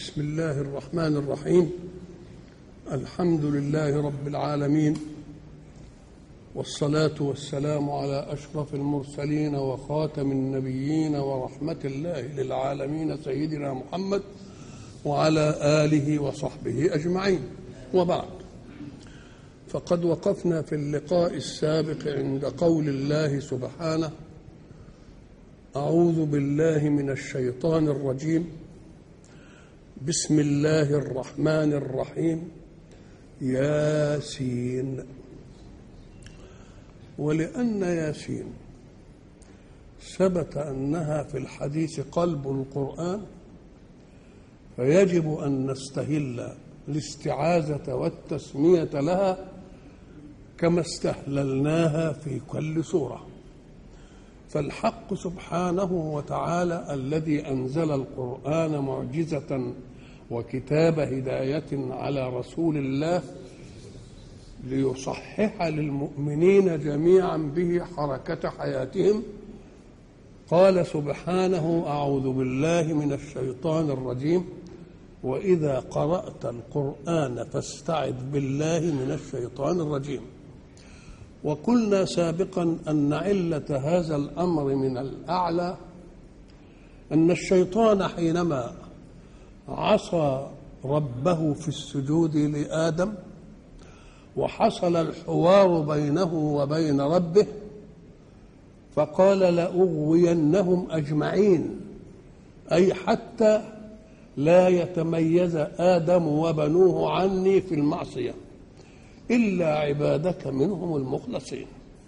بسم الله الرحمن الرحيم الحمد لله رب العالمين والصلاة والسلام على أشرف المرسلين وخاتم النبيين ورحمة الله للعالمين سيدنا محمد وعلى آله وصحبه أجمعين وبعد فقد وقفنا في اللقاء السابق عند قول الله سبحانه أعوذ بالله من الشيطان الرجيم بسم الله الرحمن الرحيم ياسين ولأن ياسين ثبت أنها في الحديث قلب القرآن فيجب أن نستهل الاستعاذة والتسمية لها كما استهللناها في كل سوره فالحق سبحانه وتعالى الذي انزل القران معجزه وكتاب هدايه على رسول الله ليصحح للمؤمنين جميعا به حركه حياتهم قال سبحانه اعوذ بالله من الشيطان الرجيم واذا قرات القران فاستعذ بالله من الشيطان الرجيم وقلنا سابقا ان عله هذا الامر من الاعلى ان الشيطان حينما عصى ربه في السجود لادم وحصل الحوار بينه وبين ربه فقال لاغوينهم اجمعين اي حتى لا يتميز ادم وبنوه عني في المعصيه إلا عبادك منهم المخلصين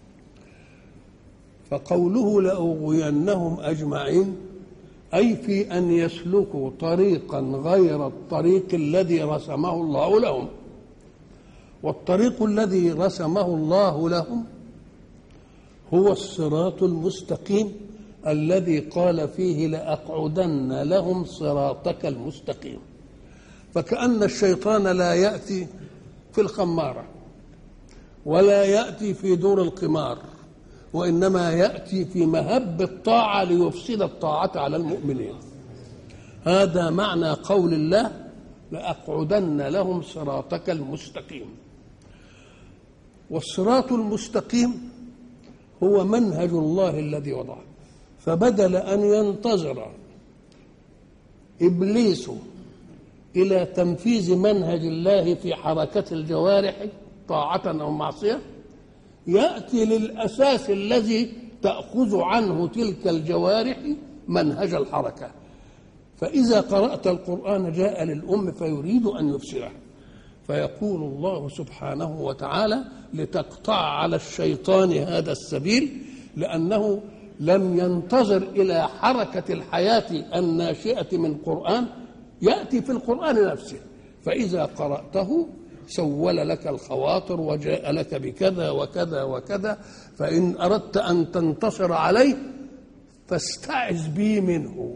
فقوله لأغوينهم أجمعين أي في أن يسلكوا طريقا غير الطريق الذي رسمه الله لهم والطريق الذي رسمه الله لهم هو الصراط المستقيم الذي قال فيه لأقعدن لهم صراطك المستقيم فكأن الشيطان لا يأتي في الخمارة ولا يأتي في دور القمار وإنما يأتي في مهب الطاعة ليفسد الطاعة على المؤمنين هذا معنى قول الله لأقعدن لهم صراطك المستقيم والصراط المستقيم هو منهج الله الذي وضعه فبدل أن ينتظر إبليس إلى تنفيذ منهج الله في حركة الجوارح طاعة أو معصية يأتي للأساس الذي تأخذ عنه تلك الجوارح منهج الحركة فإذا قرأت القرآن جاء للأم فيريد أن يفسره فيقول الله سبحانه وتعالى لتقطع على الشيطان هذا السبيل لأنه لم ينتظر إلى حركة الحياة الناشئة من قرآن يأتي في القرآن نفسه فإذا قرأته سول لك الخواطر وجاء لك بكذا وكذا وكذا فإن أردت أن تنتصر عليه فاستعذ بي منه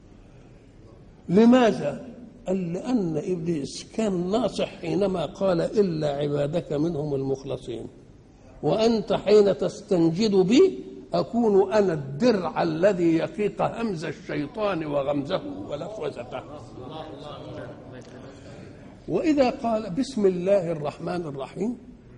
لماذا؟ قال لأن إبليس كان ناصح حينما قال إلا عبادك منهم المخلصين وأنت حين تستنجد بي أكون أنا الدرع الذي يقيق همز الشيطان وغمزه ولفوزته وإذا قال بسم الله الرحمن الرحيم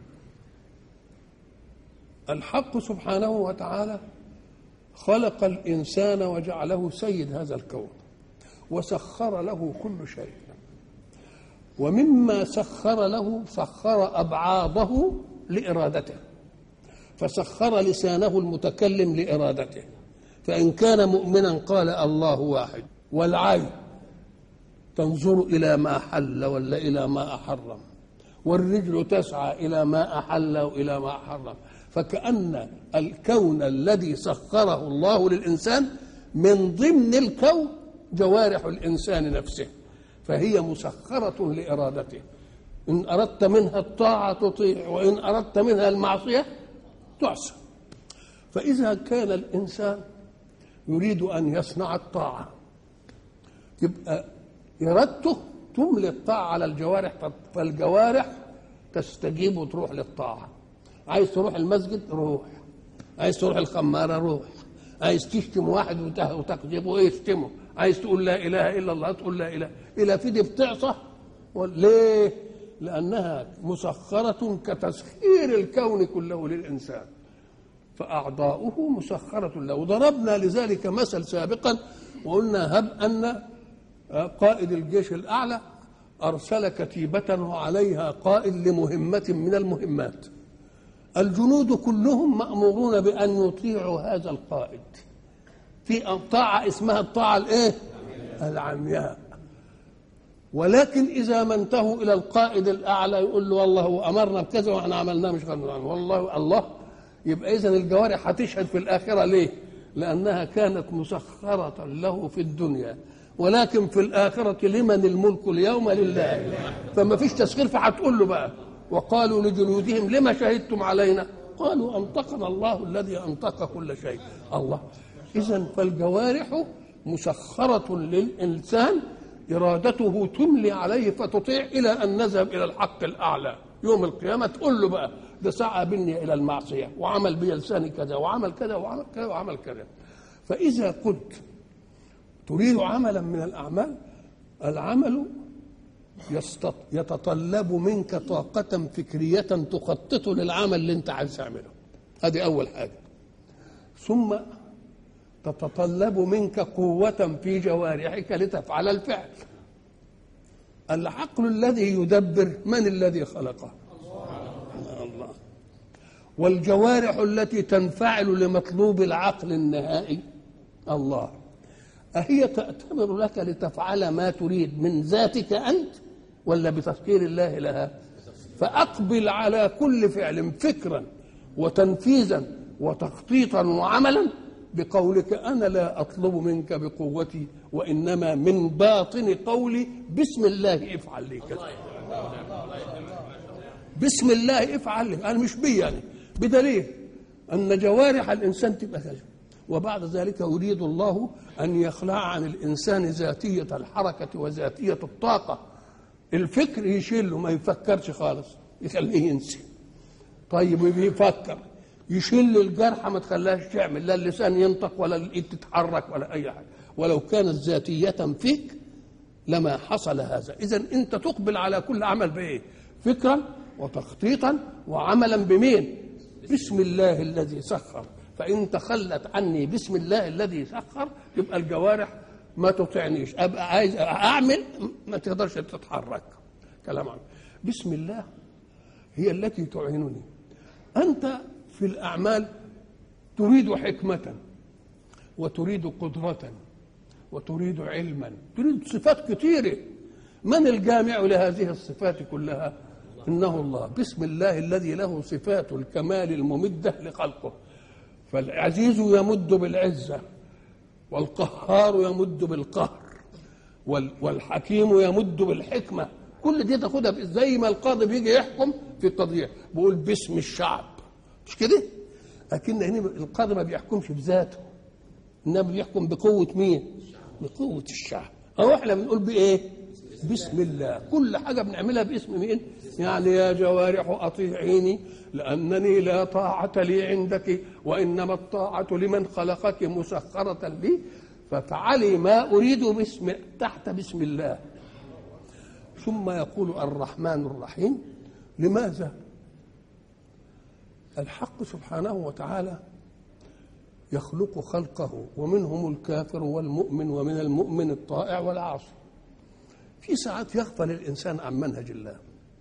الحق سبحانه وتعالى خلق الإنسان وجعله سيد هذا الكون وسخر له كل شيء ومما سخر له سخر أبعاضه لإرادته فسخر لسانه المتكلم لإرادته فإن كان مؤمنا قال الله واحد والعين تنظر إلى ما حل ولا إلى ما أحرم والرجل تسعى إلى ما أحل وإلى ما حرم فكأن الكون الذي سخره الله للإنسان من ضمن الكون جوارح الإنسان نفسه فهي مسخرة لإرادته إن أردت منها الطاعة تطيع وإن أردت منها المعصية تعصى فإذا كان الإنسان يريد أن يصنع الطاعة يبقى إرادته تملي الطاعة على الجوارح فالجوارح تستجيب وتروح للطاعة عايز تروح المسجد روح عايز تروح الخمارة روح عايز تشتم واحد وتكذبه ايه يشتمه عايز تقول لا اله الا الله تقول لا اله اله في دي بتعصى ليه لانها مسخره كتسخير الكون كله للانسان فاعضاؤه مسخره له وضربنا لذلك مثل سابقا وقلنا هب ان قائد الجيش الاعلى ارسل كتيبه وعليها قائد لمهمه من المهمات الجنود كلهم مامورون بان يطيعوا هذا القائد في طاعه اسمها الطاعه الايه العمياء ولكن اذا ما انتهوا الى القائد الاعلى يقول له والله هو امرنا بكذا واحنا عملناه مش غلطان والله الله يبقى اذا الجوارح هتشهد في الاخره ليه لانها كانت مسخره له في الدنيا ولكن في الآخرة لمن الملك اليوم لله فما فيش تسخير فهتقول له بقى وقالوا لجلودهم لما شهدتم علينا قالوا أنطقنا الله الذي أنطق كل شيء الله إذا فالجوارح مسخرة للإنسان إرادته تملي عليه فتطيع إلى أن نذهب إلى الحق الأعلى يوم القيامة تقول له بقى ده سعى بني إلى المعصية وعمل بي لساني كذا وعمل كذا وعمل كذا وعمل كذا فإذا كنت تريد عملا من الأعمال العمل يستط... يتطلب منك طاقة فكرية تخطط للعمل اللي أنت عايز تعمله هذه أول حاجة ثم تتطلب منك قوة في جوارحك لتفعل الفعل العقل الذي يدبر من الذي خلقه الله والجوارح التي تنفعل لمطلوب العقل النهائي الله أهي تأتمر لك لتفعل ما تريد من ذاتك أنت ولا بتفكير الله لها فأقبل على كل فعل فكرا وتنفيذا وتخطيطا وعملا بقولك أنا لا أطلب منك بقوتي وإنما من باطن قولي بسم الله افعل لي كذا بسم الله افعل لي أنا مش بي يعني بدليل أن جوارح الإنسان تبقى كذا وبعد ذلك يريد الله أن يخلع عن الإنسان ذاتية الحركة وذاتية الطاقة الفكر يشيله ما يفكرش خالص يخليه ينسي طيب بيفكر يشيل الجرحى ما تخليهاش تعمل لا اللسان ينطق ولا الايد تتحرك ولا اي حاجه ولو كانت ذاتيه فيك لما حصل هذا اذا انت تقبل على كل عمل بايه فكرا وتخطيطا وعملا بمين بسم الله الذي سخر فإن تخلت عني بسم الله الذي سخر يبقى الجوارح ما تطيعنيش أبقى عايز أعمل ما تقدرش تتحرك كلام عم. بسم الله هي التي تعينني أنت في الأعمال تريد حكمة وتريد قدرة وتريد علما تريد صفات كثيرة من الجامع لهذه الصفات كلها إنه الله بسم الله الذي له صفات الكمال الممدة لخلقه فالعزيز يمد بالعزة والقهار يمد بالقهر والحكيم يمد بالحكمة كل دي تاخدها زي ما القاضي بيجي يحكم في التضييع بيقول باسم الشعب مش كده؟ لكن هنا القاضي ما بيحكمش بذاته انما بيحكم بقوة مين؟ بقوة الشعب أو احنا بنقول بإيه؟ بسم الله كل حاجة بنعملها باسم مين؟ يعني يا جوارح أطيعيني لأنني لا طاعة لي عندك وإنما الطاعة لمن خلقك مسخرة لي فافعلي ما أريد باسم تحت بسم الله ثم يقول الرحمن الرحيم لماذا؟ الحق سبحانه وتعالى يخلق خلقه ومنهم الكافر والمؤمن ومن المؤمن الطائع والعاصي في ساعات يغفل الإنسان عن منهج الله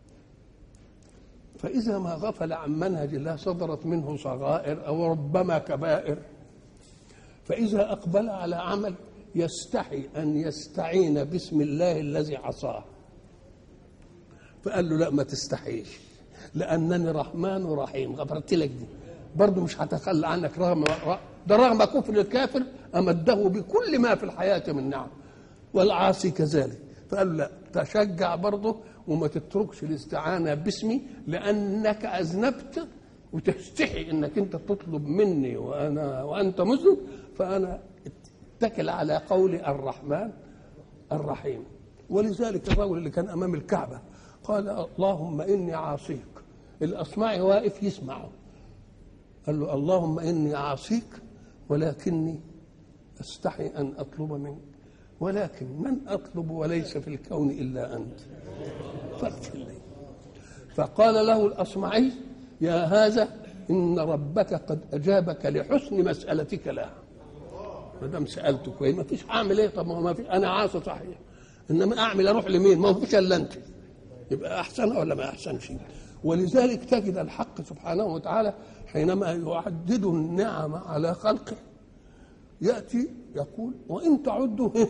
فإذا ما غفل عن منهج الله صدرت منه صغائر أو ربما كبائر فإذا أقبل على عمل يستحي أن يستعين باسم الله الذي عصاه فقال له لا ما تستحيش لأنني رحمن ورحيم غفرت لك دي برضه مش هتخلى عنك رغم ده رغم كفر الكافر أمده بكل ما في الحياة من نعم والعاصي كذلك فقال لا تشجع برضه وما تتركش الاستعانة باسمي لأنك أذنبت وتستحي انك انت تطلب مني وانا وانت مذنب فانا اتكل على قول الرحمن الرحيم ولذلك الرجل اللي كان امام الكعبه قال اللهم اني عاصيك الاصمعي واقف يسمعه قال له اللهم اني عاصيك ولكني استحي ان اطلب منك ولكن من أطلب وليس في الكون إلا أنت فاغفر لي فقال له الأصمعي يا هذا إن ربك قد أجابك لحسن مسألتك له ما دام سألته كويس ما فيش أعمل إيه طب ما هو ما في أنا عاصي صحيح إنما أعمل أروح لمين ما هو فيش إلا أنت يبقى أحسن ولا ما أحسنش ولذلك تجد الحق سبحانه وتعالى حينما يعدد النعم على خلقه يأتي يقول وإن تعدوا إيه؟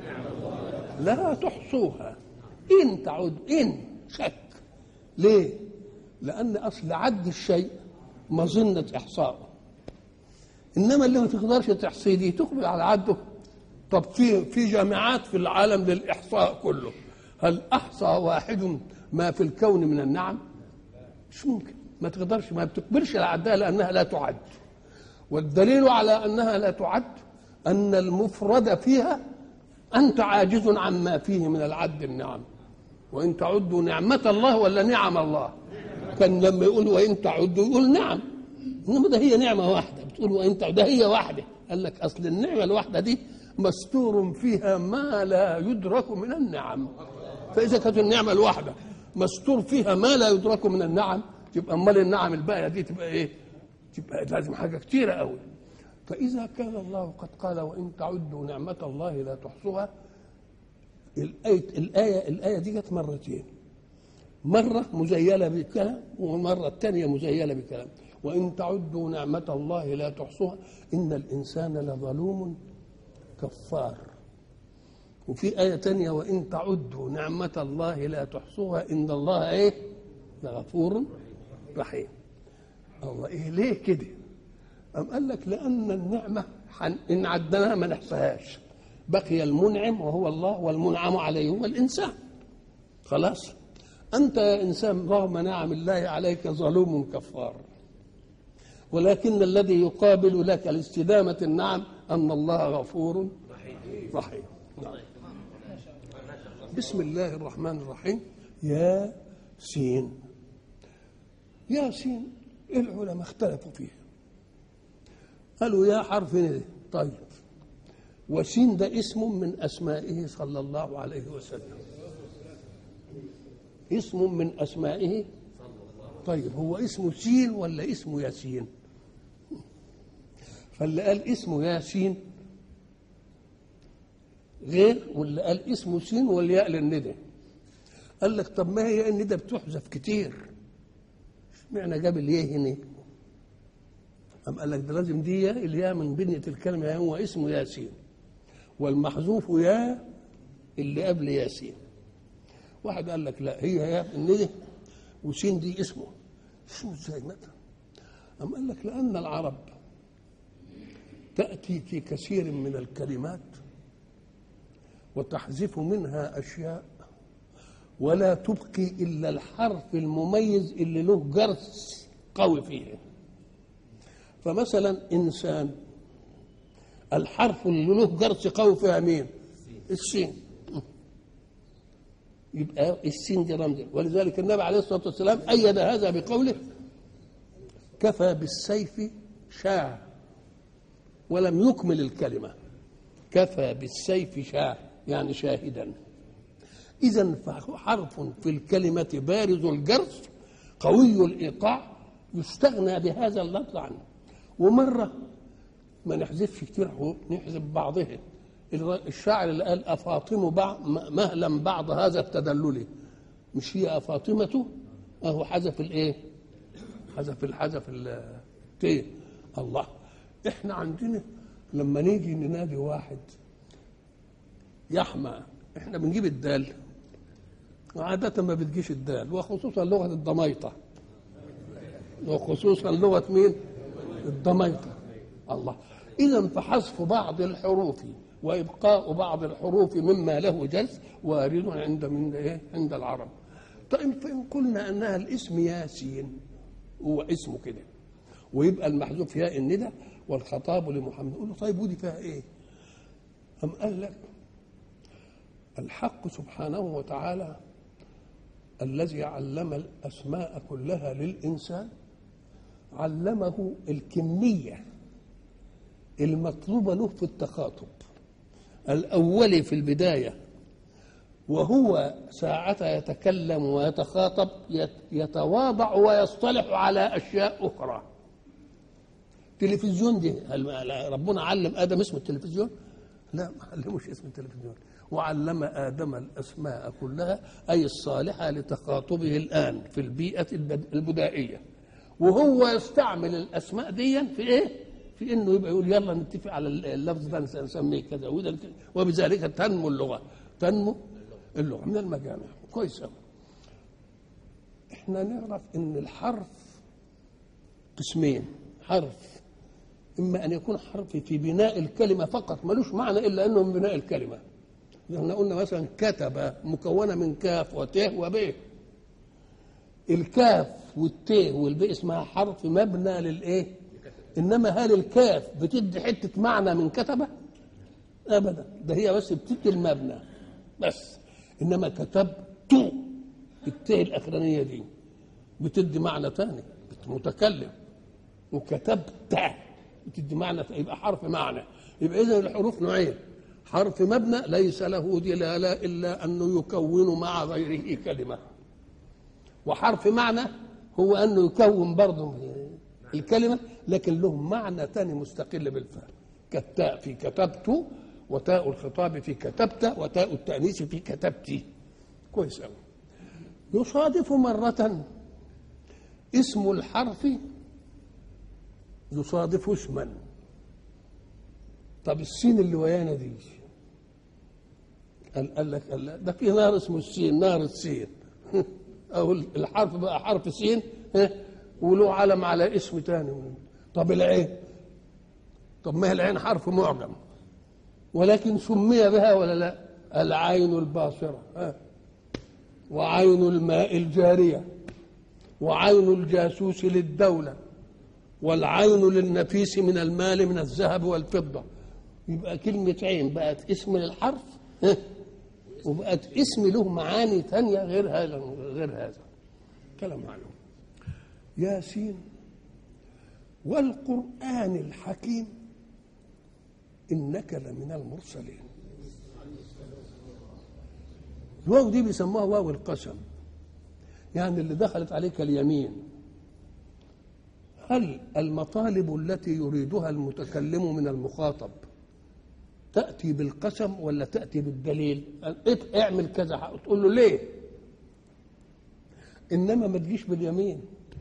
لا تحصوها إن تعد إن شك ليه؟ لأن أصل عد الشيء مظنة إحصائه إنما اللي ما تقدرش تحصيه دي تقبل على عده طب في في جامعات في العالم للإحصاء كله هل أحصى واحد ما في الكون من النعم؟ مش ممكن ما تقدرش ما بتقبلش العداء لأنها لا تعد والدليل على أنها لا تعد أن المفرد فيها أنت عاجز عما فيه من العد النعم وإن تعدوا نعمة الله ولا نعم الله كان لما يقول وإن تعدوا يقول نعم إنما ده هي نعمة واحدة بتقول وإن تعدوا ده هي واحدة قال لك أصل النعمة الواحدة دي مستور فيها ما لا يدرك من النعم فإذا كانت النعمة الواحدة مستور فيها ما لا يدرك من النعم تبقى امال النعم الباقيه دي تبقى ايه؟ تبقى لازم حاجه كتيره قوي فاذا كان الله قد قال وان تعدوا نعمه الله لا تحصوها الايه الايه الايه دي جت مرتين مره مزيله بكلام والمره الثانيه مزيله بكلام وان تعدوا نعمه الله لا تحصوها ان الانسان لظلوم كفار وفي آية تانية وإن تعدوا نعمة الله لا تحصوها إن الله إيه؟ لغفور رحيم. الله إيه ليه كده؟ أم قال لك لأن النعمة حن إن عدناها ما نحصيهاش. بقي المنعم وهو الله والمنعم عليه هو الإنسان. خلاص؟ أنت يا إنسان رغم نعم الله عليك ظلوم كفار. ولكن الذي يقابل لك لاستدامة النعم أن الله غفور رحيم. نعم. بسم الله الرحمن الرحيم يا سين يا سين العلماء اختلفوا فيها قالوا يا حرف ندى طيب وسين ده اسم من اسمائه صلى الله عليه وسلم اسم من اسمائه طيب هو اسمه سين ولا اسمه ياسين فاللي قال اسمه ياسين غير واللي قال اسمه سين والياء للندى قال لك طب ما هي الندى بتحذف كتير اشمعنى جاب الياء هنا أم قال لك ده لازم دي ياء الياء من بنية الكلمة هو اسمه ياسين والمحذوف يا اللي قبل ياسين واحد قال لك لا هي ياء الندى وسين دي اسمه شو ازاي مثلا أم قال لك لأن العرب تأتي في كثير من الكلمات وتحذف منها أشياء ولا تبقي إلا الحرف المميز اللي له جرس قوي فيه فمثلا إنسان الحرف اللي له جرس قوي فيها مين السين يبقى السين دي رمز ولذلك النبي عليه الصلاة والسلام أيد هذا بقوله كفى بالسيف شاع ولم يكمل الكلمة كفى بالسيف شاع يعني شاهدا إذا فحرف في الكلمة بارز الجرس قوي الإيقاع يستغنى بهذا اللفظ عنه ومرة ما نحذفش كتير نحذف بعضها الشاعر اللي قال أفاطم بعض مهلا بعض هذا التدلل مش هي أفاطمة أهو حذف الإيه؟ حذف الحذف التيه الله إحنا عندنا لما نيجي ننادي واحد يحمى احنا بنجيب الدال عادة ما بتجيش الدال وخصوصا لغة الضميطة وخصوصا لغة مين؟ الضميطة الله إذا فحذف بعض الحروف وإبقاء بعض الحروف مما له جلس وارد عند من إيه؟ عند العرب طيب فإن قلنا أنها الاسم ياسين هو اسمه كده ويبقى المحذوف ياء الندى والخطاب لمحمد نقول له طيب ودي فيها ايه؟ أم قال لك الحق سبحانه وتعالى الذي علم الأسماء كلها للإنسان علمه الكمية المطلوبة له في التخاطب الأولي في البداية وهو ساعة يتكلم ويتخاطب يتواضع ويصطلح على أشياء أخرى التلفزيون دي هل ربنا علم آدم اسم التلفزيون لا ما علموش اسم التلفزيون وعلم آدم الأسماء كلها أي الصالحة لتخاطبه الآن في البيئة البدائية وهو يستعمل الأسماء دي في إيه؟ في إنه يبقى يقول يلا نتفق على اللفظ ده نسميه كذا وبذلك تنمو اللغة تنمو اللغة من المجامع كويس أوي احنا نعرف ان الحرف قسمين حرف اما ان يكون حرف في بناء الكلمه فقط ملوش معنى الا انه من بناء الكلمه احنا قلنا مثلا كتب مكونه من كاف وت وب الكاف والت والب اسمها حرف مبنى للايه انما هل الكاف بتدي حته معنى من كتبه ابدا ده هي بس بتدي المبنى بس انما كتبت التاء الاخرانيه دي بتدي معنى ثاني متكلم وكتبت بتدي معنى يبقى حرف معنى يبقى اذا الحروف نوعين حرف مبنى ليس له دلاله الا انه يكون مع غيره كلمه وحرف معنى هو انه يكون برضه الكلمه لكن له معنى ثاني مستقل بالفعل كالتاء في كتبت وتاء الخطاب في كتبت وتاء التأنيث في كتبتي كويس أوي يصادف مرة اسم الحرف يصادف اسما طب السين اللي ويانا دي قال, قال لك قال ده في نار اسمه السين نار السين او الحرف بقى حرف سين وله علم على اسم تاني طب العين طب ما هي العين حرف معجم ولكن سمي بها ولا لا العين الباصرة ها وعين الماء الجارية وعين الجاسوس للدولة والعين للنفيس من المال من الذهب والفضة يبقى كلمة عين بقت اسم للحرف ها وبقت اسم له معاني ثانية غير هذا غير هذا كلام معلوم ياسين والقرآن الحكيم إنك لمن المرسلين الواو دي بيسموها واو القسم يعني اللي دخلت عليك اليمين هل المطالب التي يريدها المتكلم من المخاطب تأتي بالقسم ولا تأتي بالدليل اعمل كذا تقول له ليه إنما ما تجيش باليمين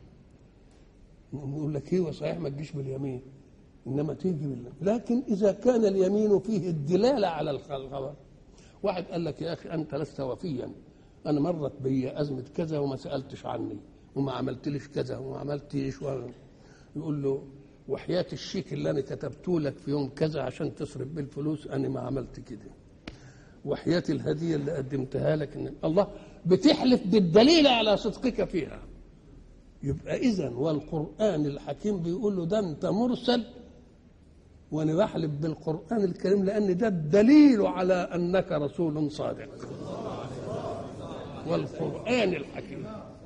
يقول لك ايوه صحيح ما تجيش باليمين انما تيجي بالله لكن اذا كان اليمين فيه الدلاله على الخبر واحد قال لك يا اخي انت لست وفيا انا مرت بي ازمه كذا وما سالتش عني وما عملتليش كذا وما عملتيش و... يقول له وحياة الشيك اللي انا كتبته لك في يوم كذا عشان تصرف بيه الفلوس انا ما عملت كده وحياة الهدية اللي قدمتها لك إن الله بتحلف بالدليل على صدقك فيها يبقى إذا والقرآن الحكيم بيقول له ده أنت مرسل وانا بحلف بالقران الكريم لان ده الدليل على انك رسول صادق والقران الحكيم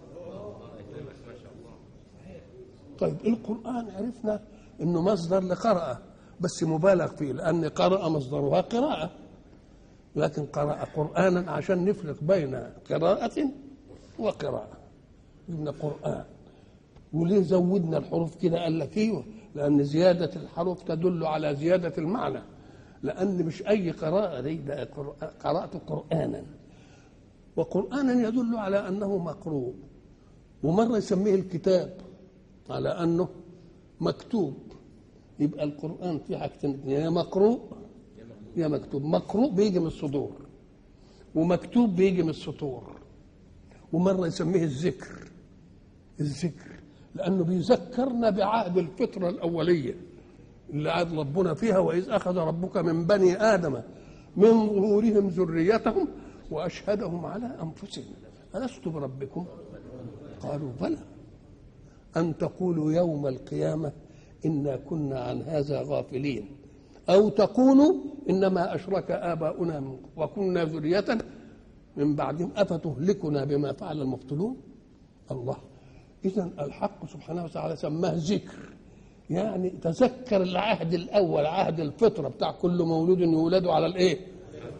طيب القران عرفنا انه مصدر لقرأ بس مبالغ فيه لان قرأ مصدرها قراءة لكن قرأ قرآنا عشان نفرق بين قراءة وقراءة قلنا قرآن وليه زودنا الحروف كده قال لك ايوه لأن زيادة الحروف تدل على زيادة المعنى لأن مش أي قراءة دي ده قرأت قرآنا وقرآنا يدل على أنه مقروء ومرة يسميه الكتاب على أنه مكتوب يبقى القرآن فيه حاجتين يا مقروء يا مكتوب مقروء بيجي من الصدور ومكتوب بيجي من السطور ومرة يسميه الذكر الذكر لأنه بيذكرنا بعهد الفطرة الأولية اللي عاد ربنا فيها وإذ أخذ ربك من بني آدم من ظهورهم ذريتهم وأشهدهم على أنفسهم ألست بربكم قالوا بلى أن تقولوا يوم القيامة إنا كنا عن هذا غافلين أو تقولوا إنما أشرك آباؤنا وكنا ذرية من بعدهم أفتهلكنا بما فعل المبطلون الله إذا الحق سبحانه وتعالى سماه ذكر يعني تذكر العهد الأول عهد الفطرة بتاع كل مولود يولد على الإيه؟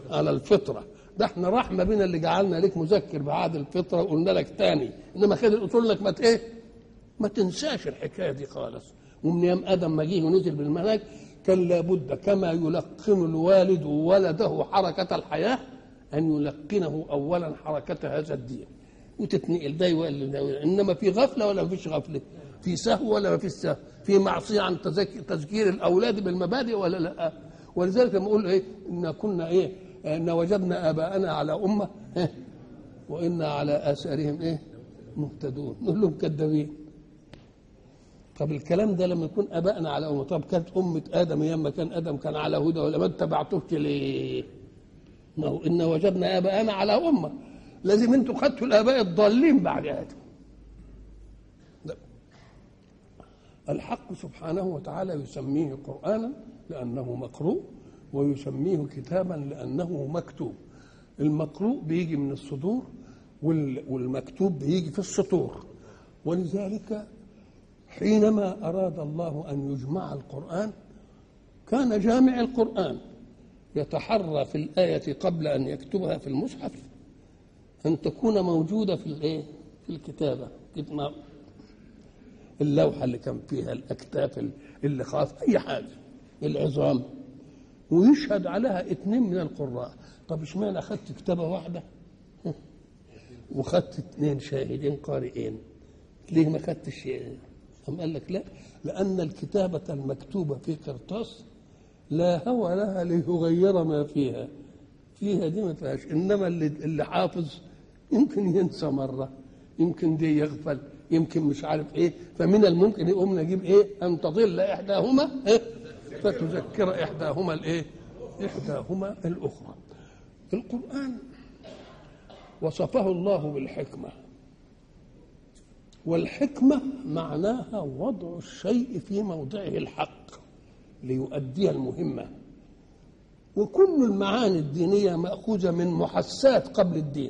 على الفطره ده احنا رحمه بنا اللي جعلنا لك مذكر بعد الفطره وقلنا لك تاني انما كان الاصول لك ما ت- ايه ما تنساش الحكايه دي خالص ومن يوم ادم ما جه ونزل بالمنهج كان لابد كما يلقن الوالد ولده حركه الحياه ان يلقنه اولا حركه هذا الدين وتتنقل ده يولي ده يولي. انما في غفله ولا ما فيش غفله في سهو ولا ما فيش سهو في معصيه عن تذك- تذكير الاولاد بالمبادئ ولا لا ولذلك لما اقول ايه ان كنا ايه ان وجدنا اباءنا على امه إيه؟ وانا على اثارهم ايه مهتدون نقول لهم كذابين طب الكلام ده لما يكون ابائنا على امه طب كانت امه ادم ايام ما كان ادم كان على هدى ولا ما اتبعتوش ليه؟ ما هو ان وجدنا اباءنا على امه لازم انتوا خدتوا الاباء الضالين بعد ادم لا. الحق سبحانه وتعالى يسميه قرانا لانه مقروء ويسميه كتابا لانه مكتوب المقروء بيجي من الصدور وال- والمكتوب بيجي في السطور ولذلك حينما أراد الله أن يجمع القرآن كان جامع القرآن يتحرى في الآية قبل أن يكتبها في المصحف أن تكون موجودة في الإيه؟ في الكتابة كتما- اللوحة اللي كان فيها الأكتاف اللي خاف أي حاجة العظام ويشهد عليها اثنين من القراء طب اشمعنى أخذت كتابة واحدة وخدت اثنين شاهدين قارئين ليه ما خدتش أم قال لك لا لأن الكتابة المكتوبة في قرطاس لا هوى لها ليغير ما فيها فيها دي ما فيهاش إنما اللي, اللي حافظ يمكن ينسى مرة يمكن دي يغفل يمكن مش عارف ايه فمن الممكن يقوم نجيب ايه ان تضل احداهما إيه؟ فتذكر احداهما الايه احداهما الاخرى القران وصفه الله بالحكمه والحكمة معناها وضع الشيء في موضعه الحق ليؤدي المهمة وكل المعاني الدينية مأخوذة من محسات قبل الدين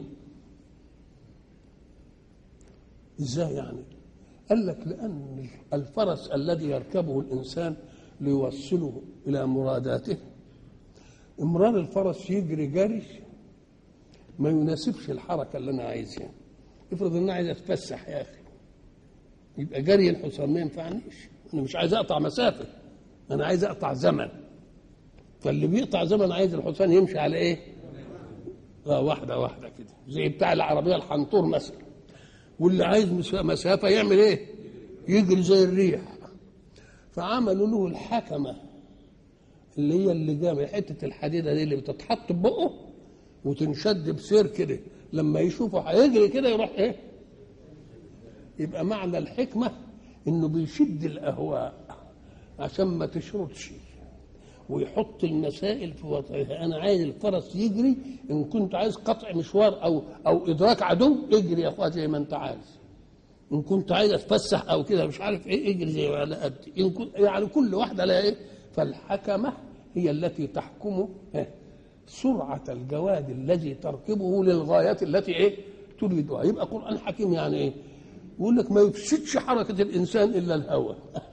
ازاي يعني قال لك لأن الفرس الذي يركبه الإنسان ليوصله إلى مراداته امرار الفرس يجري جري ما يناسبش الحركة اللي أنا عايزها افرض ان انا عايز اتفسح يا اخي يبقى جري الحصان ما ينفعنيش انا مش عايز اقطع مسافه انا عايز اقطع زمن فاللي بيقطع زمن عايز الحصان يمشي على ايه آه واحده واحده كده زي بتاع العربيه الحنطور مثلا واللي عايز مس- مسافه يعمل ايه يجري زي الريح فعملوا له الحكمه اللي هي اللي جامع حته الحديده دي اللي بتتحط ببقه وتنشد بسير كده لما يشوفه هيجري كده يروح ايه يبقى معنى الحكمة انه بيشد الاهواء عشان ما تشردش ويحط المسائل في وضعها انا عايز الفرس يجري ان كنت عايز قطع مشوار او او ادراك عدو اجري يا اخويا زي ما انت عايز ان كنت عايز اتفسح او كده مش عارف ايه اجري زي ما على قد ان كنت يعني كل واحده لها ايه فالحكمه هي التي تحكم إيه؟ سرعه الجواد الذي تركبه للغايه التي ايه تريدها يبقى قران حكيم يعني ايه يقول لك ما يفسدش حركه الانسان الا الهوى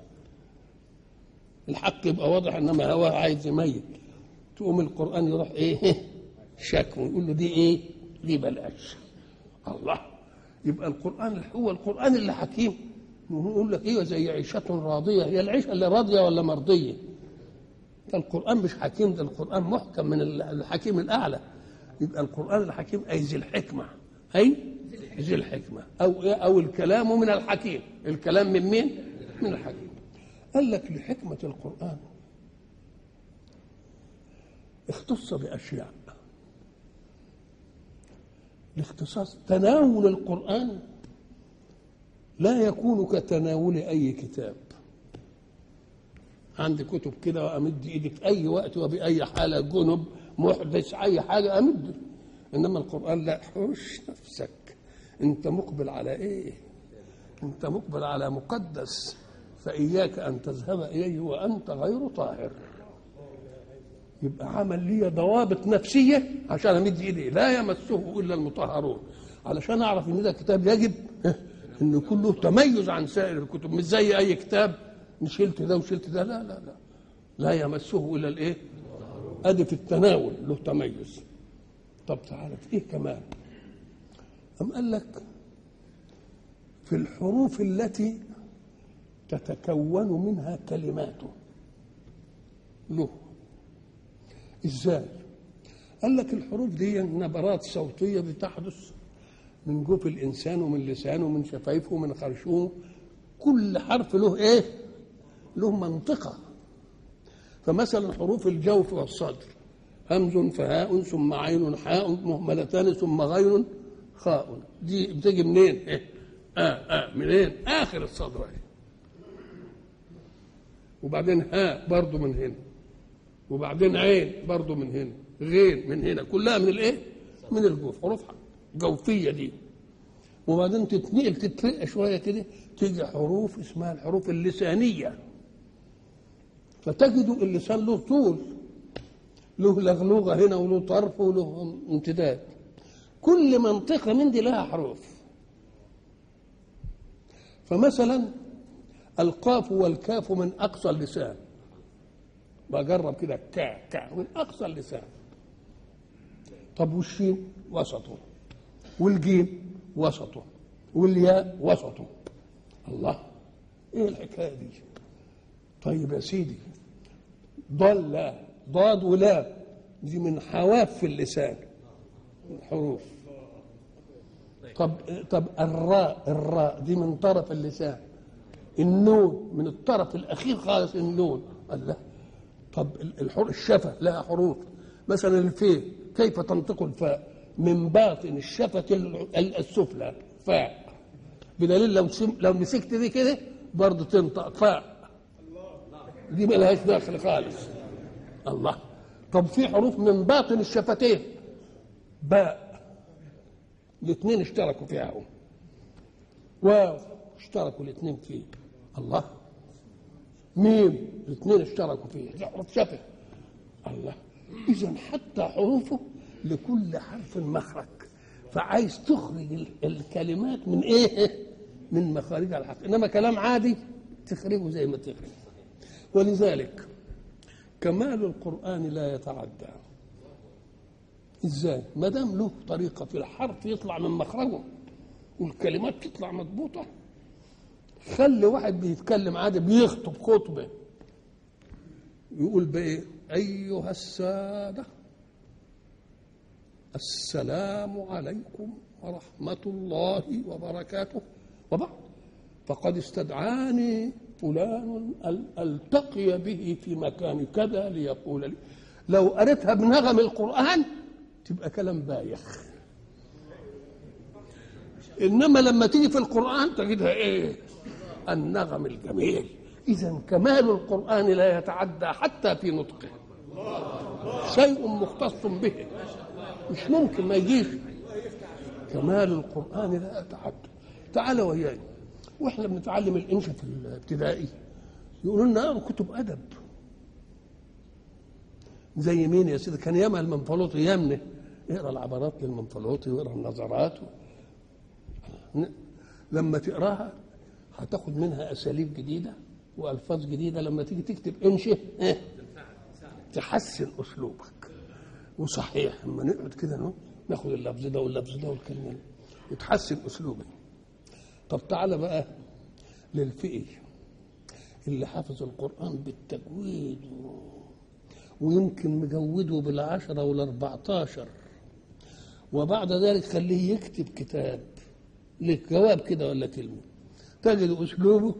الحق يبقى واضح انما هواه عايز يميت تقوم القران يروح ايه شك ويقول له دي ايه دي بلاش الله يبقى القران هو القران اللي حكيم يقول لك ايه زي عيشه راضيه هي العيشه اللي راضيه ولا مرضيه ده القران مش حكيم ده القران محكم من الحكيم الاعلى يبقى القران الحكيم اي ذي الحكمه اي ذي الحكمه او إيه؟ او الكلام من الحكيم الكلام من مين من الحكيم قال لك لحكمه القران اختص باشياء الاختصاص تناول القرآن لا يكون كتناول أي كتاب عندي كتب كده وأمد إيدي في أي وقت وبأي حالة جنب محدث أي حاجة أمد إنما القرآن لا حوش نفسك أنت مقبل على إيه أنت مقبل على مقدس فإياك أن تذهب إليه وأنت غير طاهر يبقى عمل لي ضوابط نفسيه عشان امد ايدي لا يمسه الا المطهرون علشان اعرف ان ده كتاب يجب انه يكون له تميز عن سائر الكتب مش زي اي كتاب شلت ده وشلت ده لا لا لا لا يمسه الا الايه؟ ادي في التناول له تميز طب تعالى ايه كمان أم قال لك في الحروف التي تتكون منها كلماته له ازاي قال لك الحروف دي نبرات صوتيه بتحدث من جوف الانسان ومن لسانه ومن شفايفه ومن خرشومه كل حرف له ايه له منطقه فمثلا حروف الجوف والصدر همز فهاء ثم عين حاء مهملتان ثم غين خاء دي بتيجي منين إيه؟ آه آه منين آخر الصدر إيه؟ وبعدين هاء برضو من هنا وبعدين عين برضو من هنا غين من هنا كلها من الايه من الجوف حروف جوفيه دي وبعدين تتنقل تترقى شويه كده تيجي حروف اسمها الحروف اللسانيه فتجد اللسان له طول له لغلوغه هنا وله طرف وله امتداد كل منطقه من دي لها حروف فمثلا القاف والكاف من اقصى اللسان بجرب كده كا كا من اقصى اللسان طب والشين وسطه والجيم وسطه والياء وسطه الله ايه الحكايه دي طيب يا سيدي ضل ضاد ولا دي من حواف في اللسان الحروف طب طب الراء الراء دي من طرف اللسان النون من الطرف الاخير خالص النون الله طب الحر الشفه لها حروف مثلا الفي كيف تنطق الفاء من باطن الشفة السفلى فاء بدليل لو لو مسكت دي كده برضه تنطق فاء دي ملهاش داخل خالص الله طب في حروف من باطن الشفتين باء الاثنين اشتركوا فيها هم واو اشتركوا الاثنين فيه الله ميم الاثنين اشتركوا فيه دي حروف شفه الله اذا حتى حروفه لكل حرف مخرج فعايز تخرج الكلمات من ايه من مخارجها الحق انما كلام عادي تخرجه زي ما تخرج ولذلك كمال القران لا يتعدى ازاي ما دام له طريقه في الحرف يطلع من مخرجه والكلمات تطلع مضبوطه خلي واحد بيتكلم عادي بيخطب خطبه يقول بايه ايها الساده السلام عليكم ورحمه الله وبركاته وبعد فقد استدعاني فلان التقي به في مكان كذا ليقول لي لو قريتها بنغم القران تبقى كلام بايخ انما لما تيجي في القران تجدها ايه النغم الجميل اذا كمال القران لا يتعدى حتى في نطقه شيء مختص به مش ممكن ما يجيش كمال القران لا يتعدى تعال وياي واحنا بنتعلم الانشا في الابتدائي يقولوا لنا اقروا كتب ادب زي مين يا سيدي كان ياما المنفلوطي يامنه اقرا العبارات للمنفلوطي واقرا النظرات لما تقراها هتاخد منها اساليب جديده والفاظ جديده لما تيجي تكتب انشئ اه تحسن اسلوبك وصحيح لما نقعد كده ناخد اللفظ ده واللفظ ده والكلمه دي وتحسن اسلوبك طب تعالى بقى للفئي اللي حافظ القرآن بالتجويد ويمكن مجوده بالعشرة والأربعتاشر وبعد ذلك خليه يكتب كتاب لك جواب كده ولا كلمة تجد أسلوبه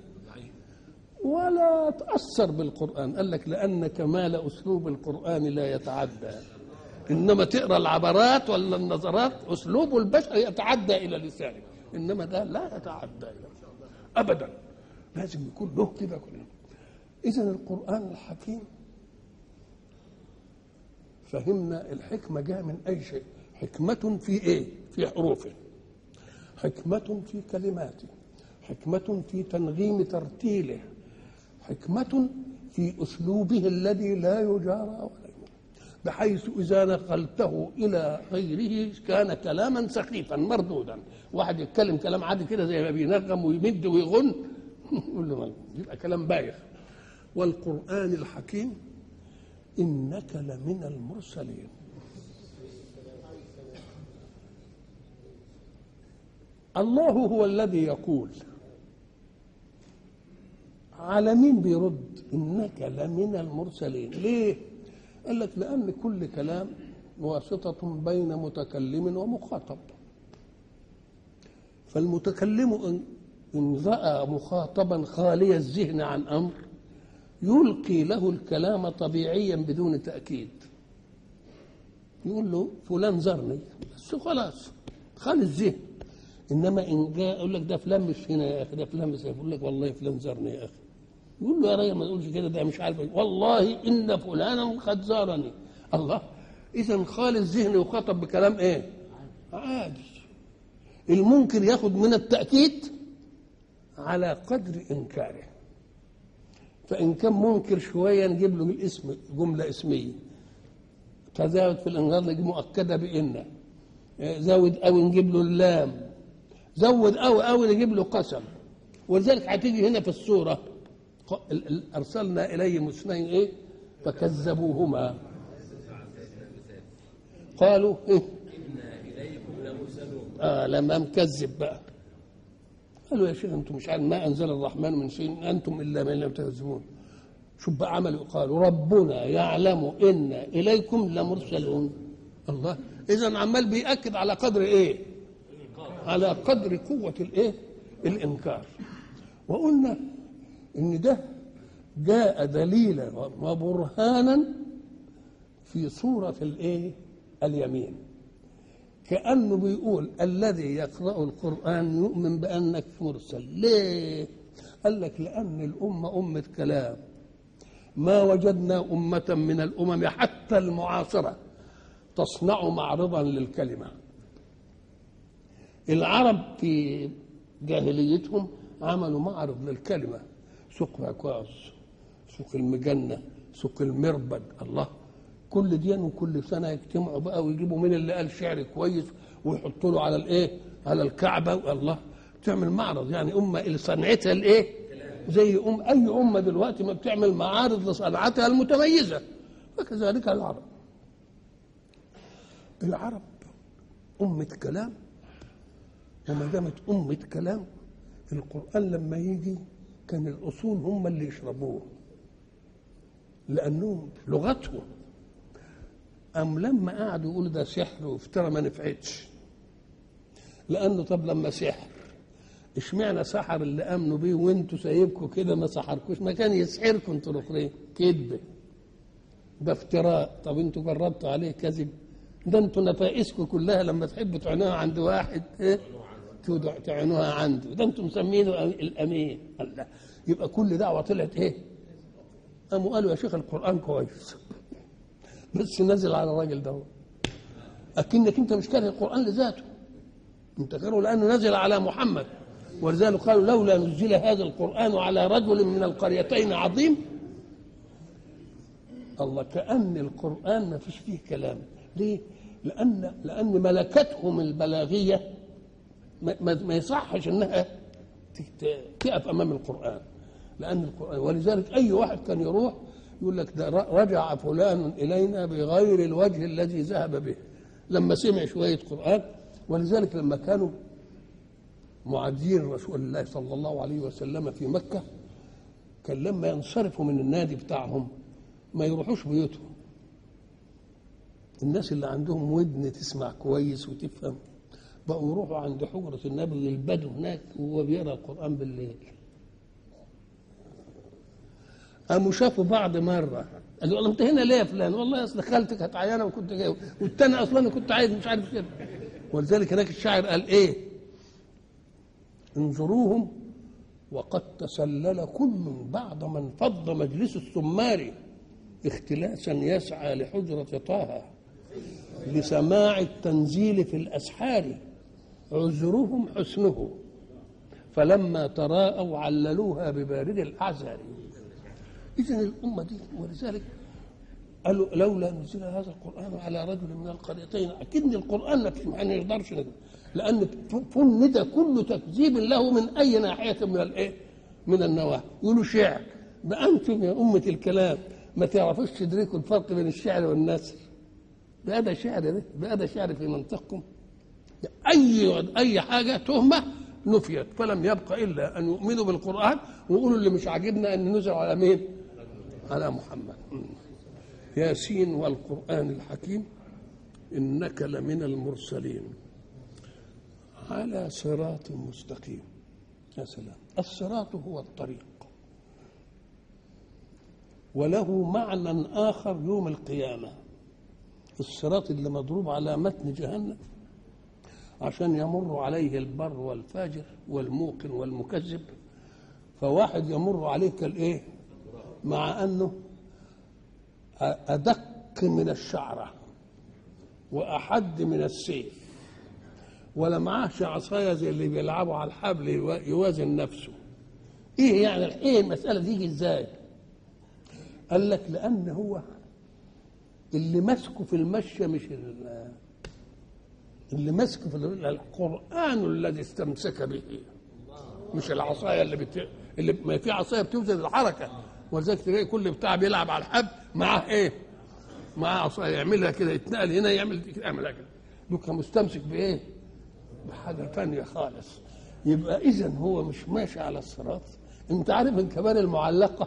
ولا تأثر بالقرآن قال لك لأن كمال أسلوب القرآن لا يتعدى إنما تقرأ العبرات ولا النظرات أسلوب البشر يتعدى إلى لسانك إنما ده لا يتعدى إلى أبدا لازم يكون له كده كله إذا القرآن الحكيم فهمنا الحكمة جاء من أي شيء حكمة في إيه؟ في حروفه حكمة في كلماته حكمة في تنغيم ترتيله حكمة في أسلوبه الذي لا يجارى ولا بحيث إذا نقلته إلى غيره كان كلاما سخيفا مردودا واحد يتكلم كلام عادي كده زي ما بينغم ويمد ويغن يقول له يبقى كلام بايخ والقرآن الحكيم إنك لمن المرسلين الله هو الذي يقول على مين بيرد انك لمن المرسلين ليه قال لك لان كل كلام واسطه بين متكلم ومخاطب فالمتكلم ان إن راى مخاطبا خالي الذهن عن امر يلقي له الكلام طبيعيا بدون تاكيد يقول له فلان زرني بس خلاص خالي الذهن انما ان جاء يقول لك ده فلان مش هنا يا اخي ده فلان مش هنا يقول لك والله فلان زارني يا اخي يقول له يا راجل ما تقولش كده ده مش عارف إيه. والله ان فلانا قد زارني الله اذا خالي الذهن يخاطب بكلام ايه عادي الممكن ياخد من التاكيد على قدر انكاره فان كان منكر شويه نجيب له من الاسم جمله اسميه تزاود في الانكار نجيب مؤكده بان زود قوي نجيب له اللام زود قوي قوي نجيب له قسم ولذلك هتيجي هنا في السوره ق- ال- ال- ارسلنا اليهم اثنين ايه فكذبوهما قالوا ايه اه لما مكذب بقى قالوا يا شيخ انتم مش عارف ما انزل الرحمن من شيء انتم الا من لم تكذبون شوف بقى عملوا قالوا ربنا يعلم ان اليكم لمرسلون الله اذا عمال بياكد على قدر ايه على قدر قوه الايه الانكار وقلنا ان ده جاء دليلا وبرهانا في صوره الايه اليمين كانه بيقول الذي يقرا القران يؤمن بانك مرسل ليه قال لك لان الامه امه كلام ما وجدنا امه من الامم حتى المعاصره تصنع معرضا للكلمه العرب في جاهليتهم عملوا معرض للكلمه سوق عكاظ سوق المجنه سوق المربد الله كل دين وكل سنه يجتمعوا بقى ويجيبوا مين اللي قال شعر كويس ويحطوا له على الايه على الكعبه الله تعمل معرض يعني امه اللي صنعتها الايه زي ام اي امه دلوقتي ما بتعمل معارض لصنعتها المتميزه فكذلك العرب العرب أمة كلام وما دامت أمة كلام القرآن لما يجي كان الأصول هم اللي يشربوه لأنهم لغتهم أم لما قعدوا يقولوا ده سحر وافترى ما نفعتش لأنه طب لما سحر اشمعنى سحر اللي امنوا بيه وانتوا سايبكم كده ما سحركوش ما كان يسحركم انتوا الاخرين كذب ده افتراء طب انتوا جربتوا عليه كذب ده انتوا نفائسكم كلها لما تحبوا تعنوها عند واحد ايه تودع- تعنوها عنده ده انتوا مسمينه أم- الامين الله يبقى كل دعوه طلعت ايه قاموا قالوا يا شيخ القران كويس بس نزل على الراجل ده اكنك انت مش كاره القران لذاته انت كاره لانه نزل على محمد ولذلك قالوا لولا نزل هذا القران على رجل من القريتين عظيم الله كأن القرآن ما فيش فيه كلام ليه؟ لأن لأن ملكتهم البلاغية ما, ما, ما يصحش إنها ت- ت- تقف أمام القرآن لأن القرآن ولذلك أي واحد كان يروح يقول لك ده ر- رجع فلان إلينا بغير الوجه الذي ذهب به لما سمع شوية قرآن ولذلك لما كانوا معادين رسول الله صلى الله عليه وسلم في مكة كان لما ينصرفوا من النادي بتاعهم ما يروحوش بيوتهم الناس اللي عندهم ودن تسمع كويس وتفهم بقوا يروحوا عند حجرة النبي البدو هناك وهو بيقرا القرآن بالليل قاموا شافوا بعض مرة قالوا والله انت هنا ليه يا فلان؟ والله اصل خالتك كانت عيانه وكنت جاي والتاني اصلا انا كنت عايز مش عارف كده ولذلك هناك الشاعر قال ايه؟ انظروهم وقد تسلل كل بعد من فض مجلس السمار اختلاسا يسعى لحجرة طه لسماع التنزيل في الأسحار عذرهم حسنه فلما تراءوا عللوها ببارد الأعذار إذن الأمة دي ولذلك قالوا لولا نزل هذا القرآن على رجل من القريتين أكن القرآن ما ما نقدرش نقدر لأن فند كل تكذيب له من أي ناحية من الإيه؟ من النواحي يقولوا شعر ده أنتم يا أمة الكلام ما تعرفوش تدركوا الفرق بين الشعر والنثر ده ده شعر ده ده ده شعر في منطقكم اي اي حاجه تهمه نفيت فلم يبق الا ان يؤمنوا بالقران ويقولوا اللي مش عاجبنا ان نزل على مين؟ على محمد ياسين والقران الحكيم انك لمن المرسلين على صراط مستقيم يا سلام الصراط هو الطريق وله معنى آخر يوم القيامة الصراط اللي مضروب على متن جهنم عشان يمر عليه البر والفاجر والموقن والمكذب فواحد يمر عليه كالايه مع انه ادق من الشعره واحد من السيف ولا معاهش عصايه زي اللي بيلعبوا على الحبل يوازن نفسه ايه يعني ايه المساله تيجي ازاي قال لك لان هو اللي ماسكه في المشيه مش اللي ماسكه في القران الذي استمسك به مش العصايه اللي بت... اللي ما في عصايه بتوزن الحركه ولذلك تلاقي كل بتاع بيلعب على الحبل معاه ايه؟ معاه عصايه يعملها كده يتنقل هنا يعمل يعملها كده دوكا مستمسك بايه؟ بحاجه ثانيه خالص يبقى اذا هو مش ماشي على الصراط انت عارف الكبار المعلقه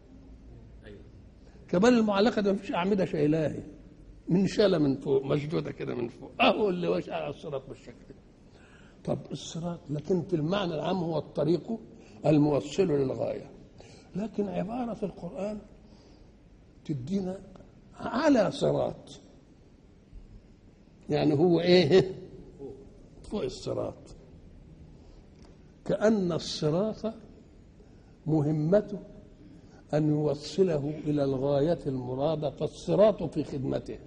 كبار المعلقه ده مفيش اعمده شايلاها من شاله من فوق مشدوده كده من فوق اهو اللي ماشي على الصراط بالشكل ده طب الصراط لكن في المعنى العام هو الطريق الموصل للغايه لكن عباره القران تدينا على صراط يعني هو ايه فوق الصراط كأن الصراط مهمته أن يوصله إلى الغاية المرادة فالصراط في خدمته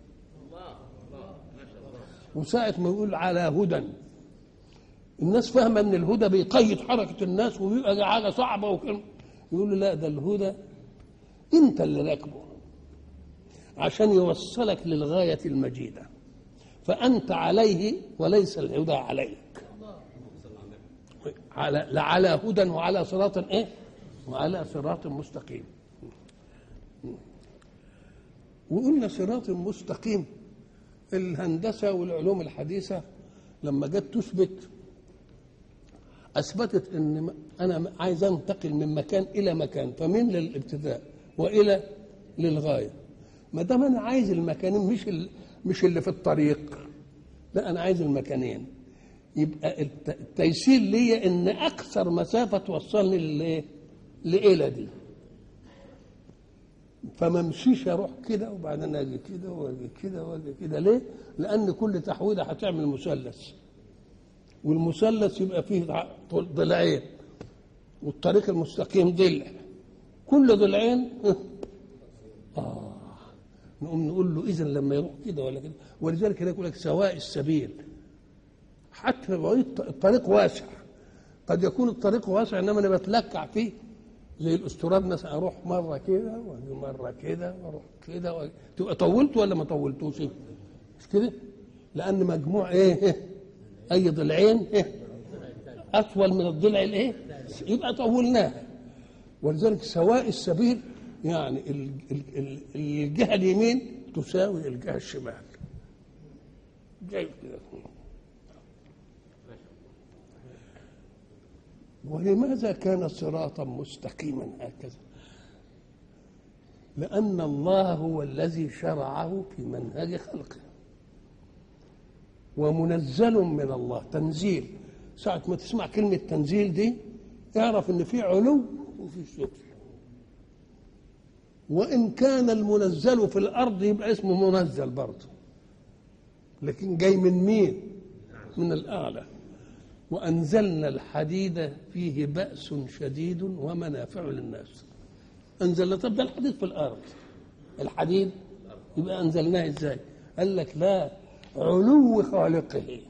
وساعة ما يقول على هدى الناس فاهمة أن الهدى بيقيد حركة الناس وبيبقى حاجة صعبة وكلمة يقول له لا ده الهدى أنت اللي راكبه عشان يوصلك للغاية المجيدة فأنت عليه وليس الهدى عليك على لعلى هدى وعلى صراط ايه؟ وعلى صراط مستقيم وقلنا صراط مستقيم الهندسة والعلوم الحديثة لما جت تثبت أثبتت أن أنا عايز أنتقل من مكان إلى مكان فمن للابتداء وإلى للغاية ما دام أنا عايز المكانين مش مش اللي في الطريق لا أنا عايز المكانين يبقى التيسير ليا ان اكثر مسافه توصلني للايه؟ لإلى دي فما امشيش اروح كده وبعدين اجي كده واجي كده واجي كده ليه؟ لان كل تحويله هتعمل مثلث والمثلث يبقى فيه ضلعين والطريق المستقيم ضلع كل ضلعين اه نقوم نقول له اذا لما يروح كده ولا كده ولذلك يقول لك سواء السبيل حتى لو الطريق واسع قد يكون الطريق واسع انما انا بتلكع فيه زي الاستراد مثلا اروح مره كده واجي مره كده واروح كده وأجي. تبقى طولت ولا ما طولتوش مش كده لان مجموع ايه اي ضلعين إيه؟ اطول من الضلع الايه يبقى طولناه ولذلك سواء السبيل يعني الجهه اليمين تساوي الجهه الشمال جاي كده ولماذا كان صراطا مستقيما هكذا لأن الله هو الذي شرعه في منهج خلقه ومنزل من الله تنزيل ساعة ما تسمع كلمة تنزيل دي اعرف ان في علو وفي سفل وإن كان المنزل في الأرض يبقى اسمه منزل برضه لكن جاي من مين؟ من الأعلى وأنزلنا الحديد فيه بأس شديد ومنافع للناس أنزلنا طب ده الحديد في الأرض الحديد يبقى أنزلناه إزاي قال لك لا علو خالقه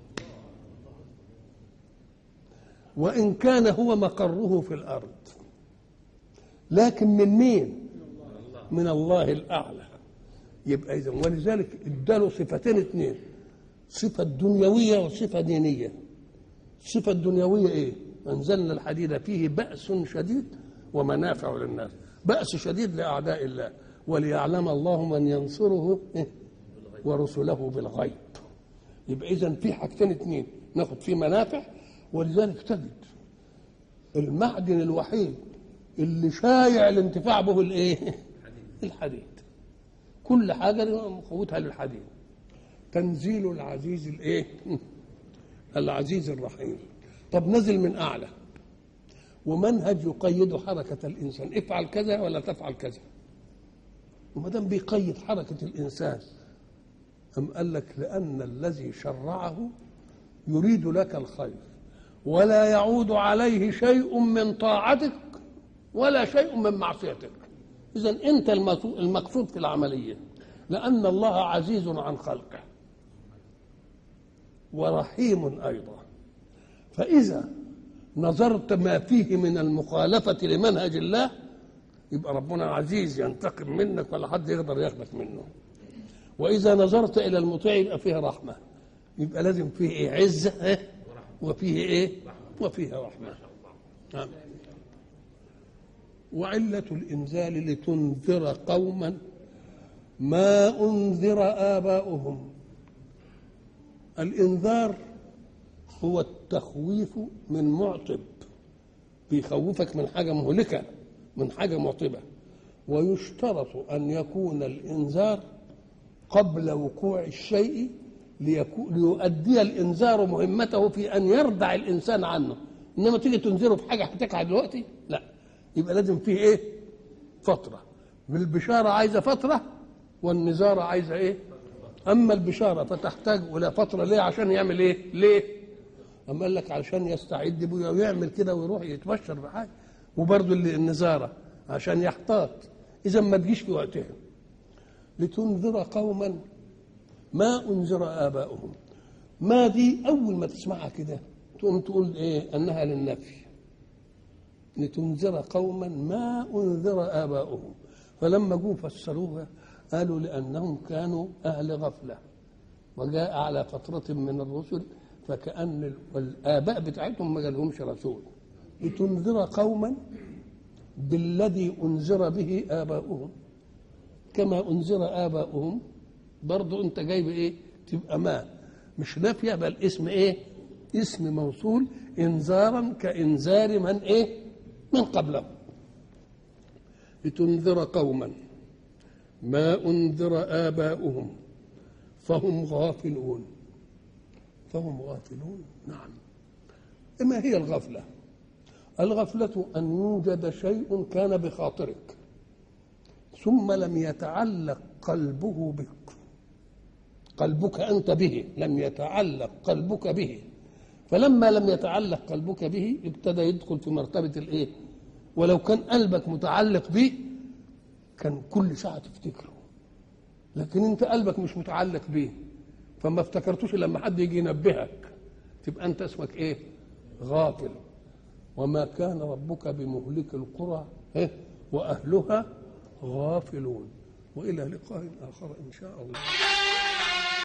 وإن كان هو مقره في الأرض لكن من مين من الله الأعلى يبقى إذا ولذلك اداله صفتين اثنين صفة دنيوية وصفة دينية الصفة الدنيوية إيه؟ أنزلنا الحديد فيه بأس شديد ومنافع للناس بأس شديد لأعداء الله وليعلم الله من ينصره إيه؟ ورسله بالغيب يبقى اذا في حاجتين اتنين ناخد فيه منافع ولذلك تجد المعدن الوحيد اللي شايع الانتفاع به الايه الحديد كل حاجه قوتها للحديد تنزيل العزيز الايه العزيز الرحيم طب نزل من اعلى ومنهج يقيد حركه الانسان افعل كذا ولا تفعل كذا وما دام بيقيد حركه الانسان أم قال لك لأن الذي شرعه يريد لك الخير ولا يعود عليه شيء من طاعتك ولا شيء من معصيتك إذا أنت المقصود في العملية لأن الله عزيز عن خلقه ورحيم أيضا فإذا نظرت ما فيه من المخالفة لمنهج الله يبقى ربنا عزيز ينتقم منك ولا حد يقدر ياخدك منه واذا نظرت الى المطيع يبقى فيه رحمه يبقى لازم فيه ايه عزه إيه؟ وفيه ايه وفيه رحمه نعم وعلة الإنزال لتنذر قوما ما أنذر آباؤهم الإنذار هو التخويف من معطب بيخوفك من حاجة مهلكة من حاجة معطبة ويشترط أن يكون الإنذار قبل وقوع الشيء ليؤدي الانذار مهمته في ان يردع الانسان عنه انما تيجي تنذره في حاجه هتقع دلوقتي لا يبقى لازم فيه ايه فتره بالبشاره عايزه فتره والنذاره عايزه ايه اما البشاره فتحتاج الى فتره ليه عشان يعمل ايه ليه اما قال لك علشان يستعد بيه ويعمل كده ويروح يتبشر بحاجه وبرضه النزاره عشان يحتاط اذا ما تجيش في وقتها لتنذر قوما ما انذر اباؤهم ما دي اول ما تسمعها كده تقوم تقول ايه انها للنفي لتنذر قوما ما انذر اباؤهم فلما جو فسروها قالوا لانهم كانوا اهل غفله وجاء على فتره من الرسل فكأن الآباء بتاعتهم ما جالهمش رسول لتنذر قوما بالذي أنذر به آباؤهم كما انذر اباؤهم برضو انت جايب ايه تبقى ما مش نافيه بل اسم ايه اسم موصول انذارا كانذار من ايه من قبله لتنذر قوما ما انذر اباؤهم فهم غافلون فهم غافلون نعم ما هي الغفله الغفله ان يوجد شيء كان بخاطرك ثم لم يتعلق قلبه بك قلبك انت به لم يتعلق قلبك به فلما لم يتعلق قلبك به ابتدى يدخل في مرتبه الايه ولو كان قلبك متعلق به كان كل ساعه تفتكره لكن انت قلبك مش متعلق به فما افتكرتوش لما حد يجي ينبهك تبقى انت اسمك ايه غافل وما كان ربك بمهلك القرى إيه؟ واهلها غافلون والى لقاء اخر ان شاء الله